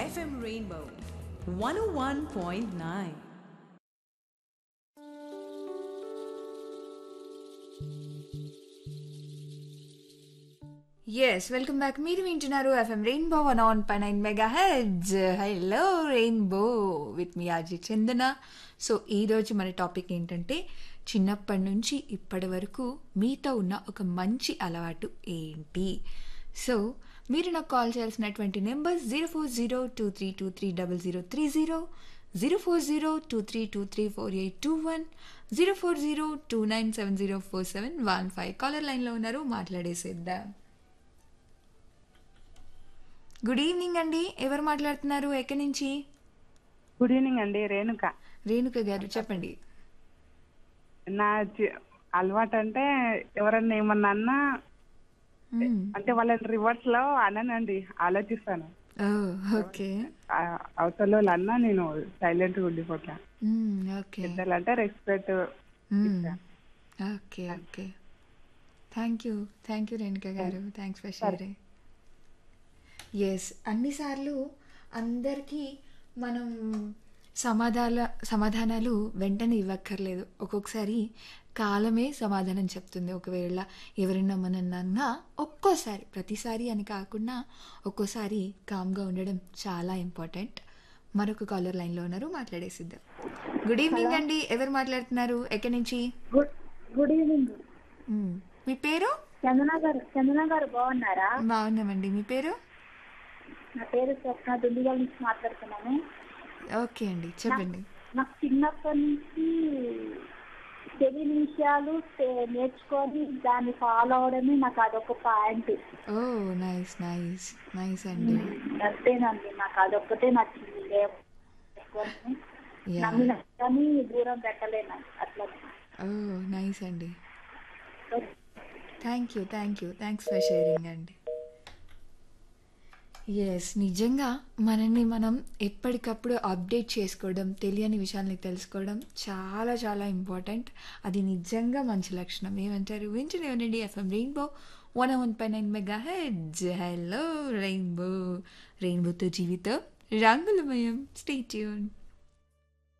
FM Rainbow 101.9. Yes welcome back మీరు వింటున్నారు FM rainbow one oh one పై nine mega hits hello rainbow with me RJ Chandana so ఈరోజు మన topic ఏంటంటే చిన్నప్పటి నుంచి ఇప్పటి వరకు మీతో ఉన్న ఒక మంచి అలవాటు ఏంటి సో మీరు నాకు కాల్ చేయాల్సినటువంటి number zero four zero two three two three double zero three zero zero four zero two three two three four eight two one zero four zero two nine seven zero four seven one five caller లైన్లో ఉన్నారు మాట్లాడేసేద్దాం good evening అండి ఎవరు మాట్లాడుతున్నారు ఎక్కడి నుంచి good evening అండి రేణుక రేణుక గారు చెప్పండి నా చి- అలవాటు అంటే ఎవరన్నా ఏమన్నా అన్నా మ్మ్. అంటే వాళ్ళని రివర్స్ లో అననండి ఆలోచిస్తాను ఓ ఓకే ఆ, అవతల వాళ్ళు అన్నా నేను సైలెంట్ గా ఉండిపోతా మ్మ్, ఓకే పెద్దలు అంటే respect hmm. Okay okay thank you thank you Renuka గారు థ్యాంక్స్ ఫర్ షేరింగ్ ఎస్ అన్నిసార్లు అందరికీ మనం సమాధాన సమాధానాలు వెంటనే ఇవ్వక్కర్లేదు ఒక్కొక్కసారి కాలమే సమాధానం చెప్తుంది ఒకవేళ ఎవరైనా మనన్నా ఒక్కోసారి ప్రతిసారి అని కాకుండా ఒక్కోసారి కామ్గా ఉండడం చాలా ఇంపార్టెంట్ మరొక కాలర్ లైన్లో ఉన్నారు మాట్లాడేసిద్దాం గుడ్ ఈవినింగ్ అండి ఎవరు మాట్లాడుతున్నారు ఎక్కడి నుంచి గుడ్ గుడ్ ఈవినింగ్ మ్మ్. మీ పేరు చందన గారు చందన గారు బాగున్నారా బాగున్నామండి మీ పేరు నా పేరు స్వప్న దుండిగల్ నుంచి మాట్లాడుతున్నాను ఓకే అండి చెప్పండి నాకు చిన్నప్పటి నుంచి తెలియని విషయాలు తె- నేర్చుకొని దాన్ని ఫాలో అవడమే నాకు అదొక point oh nice nice nice అండి అంతేనండి నాకు అదొక్కటే నచ్చింది లేవు. ఎక్కువని యా నమ్మిన కానీ దూరం పెట్టలేను అట్లా ఓ నైస్ అండి thank you thank you thanks for sharing అండి ఎస్ నిజంగా మనల్ని మనం ఎప్పటికప్పుడు అప్డేట్ చేసుకోవడం తెలియని విషయాల్ని తెలుసుకోవడం చాలా చాలా ఇంపార్టెంట్ అది నిజంగా మంచి లక్షణం ఏమంటారు వింటూనే ఉండండి ఎఫ్ఎం రెయిన్బో వన్ వన్ పై nine mega hits hello rainbow రెయిన్బోతో జీవితం రంగులమయం స్టే ట్యూన్